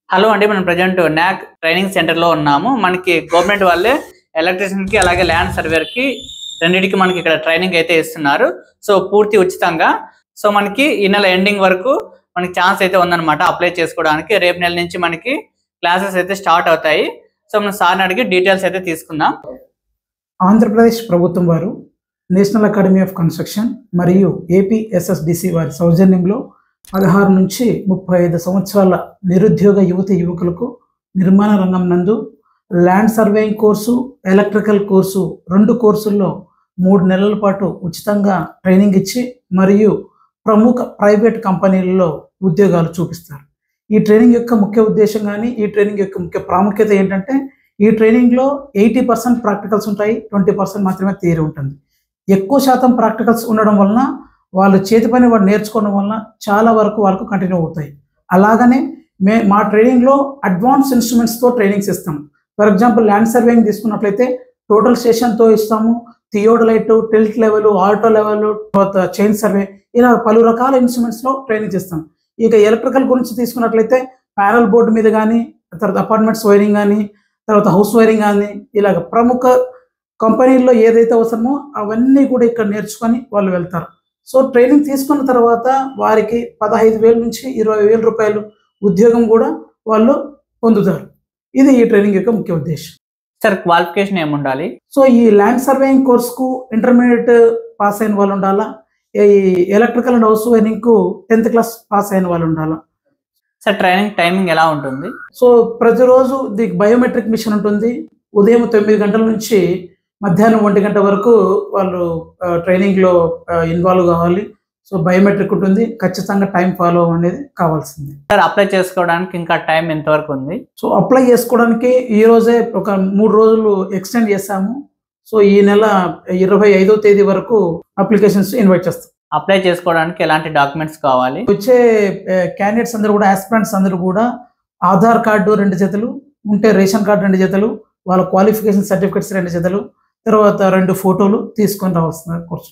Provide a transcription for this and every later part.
Hello అండి మనం present నాక్ ట్రైనింగ్ సెంటర్ లో ఉన్నాము మనకి గవర్నమెంట్ వాళ్ళే ఎలక్ట్రీషియన్ కి అలాగే ల్యాండ్ సర్వేర్ కి రెండింటికి మనకి ఇక్కడ ట్రైనింగ్ అయితే ఇస్తున్నారు సో పూర్తి ఉచితంగా సో మనకి ఈ నెల ఎండింగ్ వరకు మనకి ఛాన్స్ అయితే ఉందన్నమాట అప్లై చేసుకోవడానికి రేపు నెల నుంచి మనకి క్లాసెస్ అయితే స్టార్ట్ అవుతాయి సో మనం సార్ని అడిగి డీటెయిల్స్ అయితే తీసుకుందాం ఆంధ్రప్రదేశ్ ప్రభుత్వం వారు నేషనల్ అకాడమీ ఆఫ్ కన్స్ట్రక్షన్ మరియు ఏపీఎస్ఎస్డిసి వారి సౌజన్యంలో పదహారు నుంచి ముప్పై ఐదు సంవత్సరాల నిరుద్యోగ యువత యువకులకు నిర్మాణ రంగం నందు land surveying course electrical course రెండు కోర్సుల్లో మూడు నెలల పాటు ఉచితంగా ట్రైనింగ్ ఇచ్చి మరియు ప్రముఖ ప్రైవేట్ కంపెనీలలో ఉద్యోగాలు చూపిస్తారు ఈ ట్రైనింగ్ యొక్క ముఖ్య ఉద్దేశం కానీ ఈ ట్రైనింగ్ యొక్క ముఖ్య ప్రాముఖ్యత ఏంటంటే ఈ ట్రైనింగ్లో ఎయిటీ పర్సెంట్ ప్రాక్టికల్స్ ఉంటాయి ట్వంటీ పర్సెంట్ మాత్రమే థియరీ ఉంటుంది ఎక్కువ శాతం ప్రాక్టికల్స్ ఉండడం వలన వాళ్ళు చేతి పని వాడు నేర్చుకోవడం వలన చాలా వరకు వాళ్ళకు కంటిన్యూ అవుతాయి అలాగనే మే మా ట్రైనింగ్లో అడ్వాన్స్ ఇన్స్ట్రుమెంట్స్తో ట్రైనింగ్స్ ఇస్తాం ఫర్ ఎగ్జాంపుల్ ల్యాండ్ సర్వేయింగ్ తీసుకున్నట్లయితే టోటల్ స్టేషన్తో ఇస్తాము theodolite tilt level auto level తర్వాత చైన్ సర్వే ఇలా పలు రకాల ఇన్స్ట్రుమెంట్స్లో ట్రైనింగ్ ఇస్తాం ఇక ఎలక్ట్రికల్ గురించి తీసుకున్నట్లయితే ప్యానల్ బోర్డు మీద కానీ తర్వాత అపార్ట్మెంట్స్ వైరింగ్ కానీ తర్వాత హౌస్ వైరింగ్ కానీ ఇలాగ ప్రముఖ కంపెనీల్లో ఏదైతే అవసరమో అవన్నీ కూడా ఇక్కడ నేర్చుకొని వాళ్ళు వెళ్తారు సో ట్రైనింగ్ తీసుకున్న తర్వాత వారికి పదహైదు వేల నుంచి ఇరవై వేల రూపాయలు ఉద్యోగం కూడా వాళ్ళు పొందుతారు ఇది ఈ ట్రైనింగ్ యొక్క ముఖ్య ఉద్దేశం సార్ క్వాలిఫికేషన్ ఏముండాలి సో ఈ ల్యాండ్ సర్వేయింగ్ కోర్స్కు ఇంటర్మీడియట్ పాస్ అయిన వాళ్ళు ఉండాలా ఈ ఎలక్ట్రికల్ అండ్ హౌస్ వైరింగ్కు టెన్త్ క్లాస్ పాస్ అయిన వాళ్ళు ఉండాలా సార్ ట్రైనింగ్ టైమింగ్ ఎలా ఉంటుంది సో ప్రతిరోజు దీనికి బయోమెట్రిక్ మిషన్ ఉంటుంది ఉదయం తొమ్మిది గంటల నుంచి మధ్యాహ్నం ఒంటి గంట వరకు వాళ్ళు ఆ, ట్రైనింగ్లో ఆ, ఇన్వాల్వ్ కావాలి సో బయోమెట్రిక్ ఉంటుంది ఖచ్చితంగా టైం ఫాలో అనేది కావాల్సింది సార్ అప్లై చేసుకోవడానికి ఇంకా టైం ఎంతవరకు ఉంది సో అప్లై చేసుకోవడానికి ఈ రోజే ఒక మూడు రోజులు ఎక్స్టెండ్ చేశాము సో ఈ నెల ఇరవై ఐదో తేదీ వరకు అప్లికేషన్స్ ఇన్వైట్ చేస్తాం అప్లై చేసుకోవడానికి ఎలాంటి డాక్యుమెంట్స్ కావాలి వచ్చే క్యాండిడేట్స్ అందరూ కూడా ఆస్పిరెంట్స్ అందరూ కూడా ఆధార్ కార్డు రెండు జతలు ఉంటే రేషన్ కార్డు రెండు జతలు వాళ్ళ క్వాలిఫికేషన్ సర్టిఫికెట్స్ రెండు జతలు తర్వాత రెండు ఫోటోలు తీసుకొని రావాల్సిన కోర్సు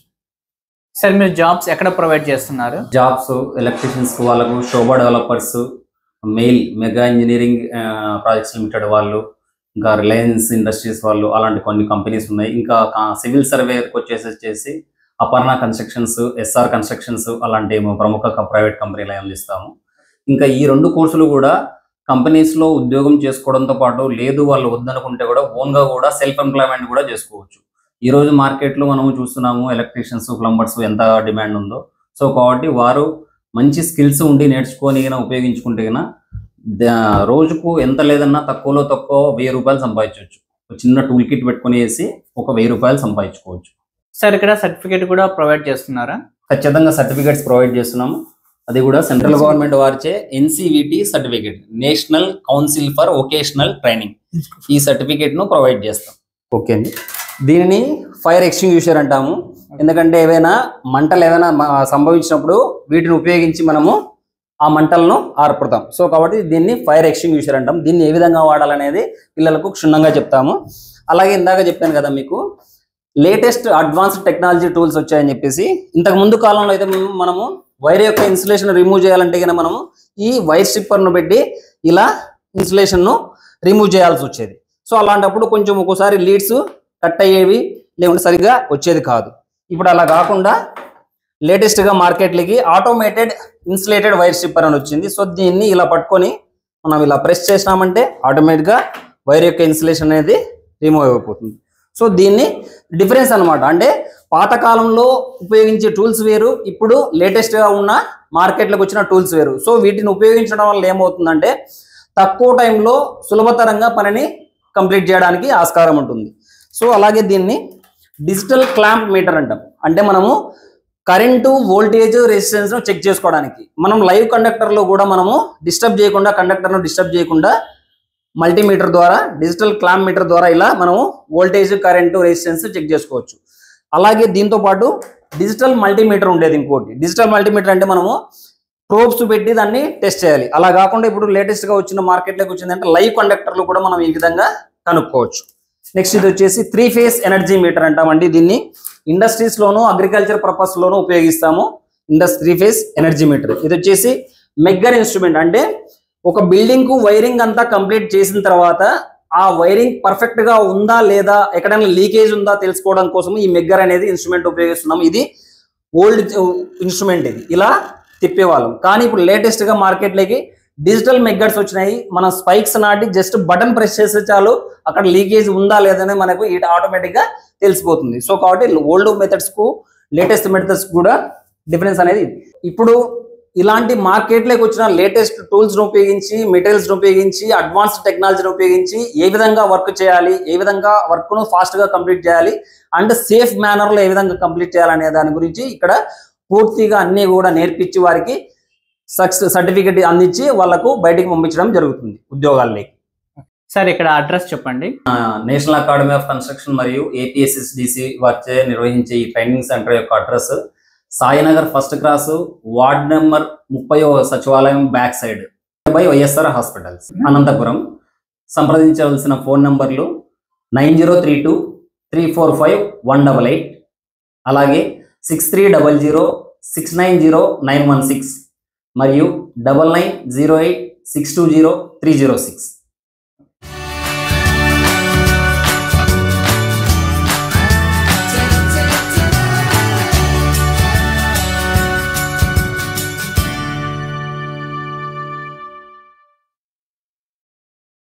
సార్ మీరు జాబ్స్ ఎక్కడ ప్రొవైడ్ చేస్తున్నారు జాబ్స్ ఎలక్ట్రీషియన్స్ వాళ్ళకు Sobha developers MEIL Megha engineering projects limited వాళ్ళు ఇంకా రిలయన్స్ ఇండస్ట్రీస్ వాళ్ళు అలాంటి కొన్ని కంపెనీస్ ఉన్నాయి ఇంకా సివిల్ సర్వేకి వచ్చేసి వచ్చేసి అపర్ణ కన్స్ట్రక్షన్స్ ఎస్ఆర్ కన్స్ట్రక్షన్స్ అలాంటి ప్రముఖ ప్రైవేట్ కంపెనీలు అందిస్తాము ఇంకా ఈ రెండు కోర్సులు కూడా కంపెనీస్లో ఉద్యోగం చేసుకోవడంతో పాటు లేదు వాళ్ళు వద్దనుకుంటే కూడా ఓన్గా కూడా సెల్ఫ్ ఎంప్లాయ్మెంట్ కూడా చేసుకోవచ్చు ఈ రోజు మార్కెట్లో మనము చూస్తున్నాము ఎలక్ట్రీషియన్స్ ప్లంబర్స్ ఎంత డిమాండ్ ఉందో సో కాబట్టి వారు మంచి స్కిల్స్ ఉండి నేర్చుకొని గిన ఉపయోగించుకుంటే గిన దా- రోజుకు ఎంత లేదన్నా తక్కువలో తక్కువ వెయ్యి రూపాయలు సంపాదించవచ్చు ఒక చిన్న టూల్ కిట్ పెట్టుకుని వేసి ఒక వెయ్యి రూపాయలు సంపాదించుకోవచ్చు సార్ ఇక్కడ సర్టిఫికేట్ కూడా ప్రొవైడ్ చేస్తున్నారా ఖచ్చితంగా సర్టిఫికేట్స్ ప్రొవైడ్ చేస్తున్నాము అది కూడా సెంట్రల్ గవర్నమెంట్ వారిచే NCVT certificate national council for vocational training ఈ సర్టిఫికేట్ ను ప్రొవైడ్ చేస్తాం ఓకే అండి దీనిని ఫైర్ ఎక్స్టింగ్యూషర్ అంటాము ఎందుకంటే ఏవైనా మంటలు ఏమైనా మ- సంభవించినప్పుడు వీటిని ఉపయోగించి మనము ఆ మంటలను ఆర్పుతాం సో కాబట్టి దీన్ని ఫైర్ ఎక్స్టింగ్యూషర్ అంటాం దీన్ని ఏ విధంగా వాడాలనేది పిల్లలకు క్షుణ్ణంగా చెప్తాము అలాగే ఇందాక చెప్పాను కదా మీకు లేటెస్ట్ అడ్వాన్స్డ్ టెక్నాలజీ టూల్స్ వచ్చాయని చెప్పేసి ఇంతకు ముందు కాలంలో అయితే మనము వైర్ యొక్క ఇన్సులేషన్ రిమూవ్ చేయాలంటే కనుక మనము ఈ వైర్ స్ట్రిప్పర్ను పెట్టి ఇలా ఇన్సులేషన్ను రిమూవ్ చేయాల్సి వచ్చేది సో అలాంటప్పుడు కొంచెం ఒక్కోసారి లీడ్స్ కట్ అయ్యేవి లేకుంటే సరిగ్గా వచ్చేది కాదు ఇప్పుడు అలా కాకుండా లేటెస్ట్గా మార్కెట్లకి ఆటోమేటెడ్ ఇన్సులేటెడ్ వైర్ స్ట్రిప్పర్ అని వచ్చింది సో దీన్ని ఇలా పట్టుకొని మనం ఇలా ప్రెస్ చేసినామంటే ఆటోమేటిక్గా వైర్ యొక్క ఇన్సులేషన్ అనేది రిమూవ్ అయిపోతుంది సో దీన్ని డిఫరెన్స్ అన్నమాట అంటే పాతకాలంలో ఉపయోగించే టూల్స్ వేరు ఇప్పుడు లేటెస్ట్గా ఉన్న మార్కెట్లోకి వచ్చిన టూల్స్ వేరు సో వీటిని ఉపయోగించడం వల్ల ఏమవుతుందంటే తక్కువ టైంలో సులభతరంగా పనిని కంప్లీట్ చేయడానికి ఆస్కారం ఉంటుంది సో అలాగే దీన్ని డిజిటల్ క్లాంప్ మీటర్ అంటాం అంటే మనము కరెంటు వోల్టేజ్ రెసిస్టెన్స్ చెక్ చేసుకోవడానికి మనం లైవ్ కండక్టర్లో కూడా మనము డిస్టర్బ్ చేయకుండా కండక్టర్ను డిస్టర్బ్ చేయకుండా మల్టీమీటర్ ద్వారా డిజిటల్ క్లాంప్ మీటర్ ద్వారా ఇలా మనము వోల్టేజ్ కరెంటు రెసిస్టెన్స్ చెక్ చేసుకోవచ్చు అలాగే దీంతో పాటు డిజిటల్ మల్టీమీటర్ ఉండేది ఇంకోటి డిజిటల్ మల్టీమీటర్ అంటే మనము ప్రోబ్స్ పెట్టి దాన్ని టెస్ట్ చేయాలి అలా కాకుండా ఇప్పుడు లేటెస్ట్ గా వచ్చిన మార్కెట్లోకి వచ్చిందంటే లైవ్ కండక్టర్లు కూడా మనం ఈ విధంగా కనుక్కోవచ్చు నెక్స్ట్ ఇది వచ్చేసి త్రీ ఫేస్ ఎనర్జీ మీటర్ అంటామండి దీన్ని ఇండస్ట్రీస్ లోను అగ్రికల్చర్ పర్పస్ లోను ఉపయోగిస్తాము ఇండస్ త్రీ ఫేస్ ఎనర్జీ మీటర్ ఇది వచ్చేసి మెగ్గర్ ఇన్స్ట్రుమెంట్ అంటే ఒక బిల్డింగ్ కు వైరింగ్ అంతా కంప్లీట్ చేసిన తర్వాత ఆ వైరింగ్ పర్ఫెక్ట్ గా ఉందా లేదా ఎక్కడైనా లీకేజ్ ఉందా తెలుసుకోవడం కోసం ఈ మెగ్గర్ అనేది ఇన్స్ట్రుమెంట్ ఉపయోగిస్తున్నాం ఇది ఓల్డ్ ఇన్స్ట్రుమెంట్ ఇది ఇలా తిప్పేవాళ్ళం కానీ ఇప్పుడు లేటెస్ట్ గా మార్కెట్లోకి డిజిటల్ మెగ్గర్స్ వచ్చినాయి మన స్పైక్స్ నాటి జస్ట్ బటన్ ప్రెస్ చేస్తే చాలు అక్కడ లీకేజ్ ఉందా లేదనే మనకు ఇది ఆటోమేటిక్ గా తెలిసిపోతుంది సో కాబట్టి ఓల్డ్ మెథడ్స్ కు లేటెస్ట్ మెథడ్స్ కూడా డిఫరెన్స్ అనేది ఇది. ఇప్పుడు ఇలాంటి మార్కెట్లోకి వచ్చిన లేటెస్ట్ టూల్స్ ను ఉపయోగించి మెటీరియల్స్ ను ఉపయోగించి అడ్వాన్స్డ్ టెక్నాలజీని ఉపయోగించి ఏ విధంగా వర్క్ చేయాలి ఏ విధంగా వర్క్ ను ఫాస్ట్ గా కంప్లీట్ చేయాలి అండ్ సేఫ్ మేనర్ లో ఏ విధంగా కంప్లీట్ చేయాలనే దాని గురించి ఇక్కడ పూర్తిగా అన్ని కూడా నేర్పించి వారికి సక్సెస్ సర్టిఫికెట్ అందించి వాళ్ళకు బయటికి పంపించడం జరుగుతుంది ఉద్యోగాల్లోకి సార్ ఇక్కడ అడ్రస్ చెప్పండి నేషనల్ అకాడమీ ఆఫ్ కన్స్ట్రక్షన్ మరియు ఏపీఎస్ఎస్డిసి వారిచే నిర్వహించే ఈ ట్రైనింగ్ సెంటర్ యొక్క address Sainagar first cross ward number ముప్పై సచివాలయం back side by YSR hospitals Anantapuram సంప్రదించవలసిన ఫోన్ నంబర్లు nine zero three two three four five one double eight అలాగే six three double zero six nine zero nine one six మరియు double nine zero eight six two zero three zero six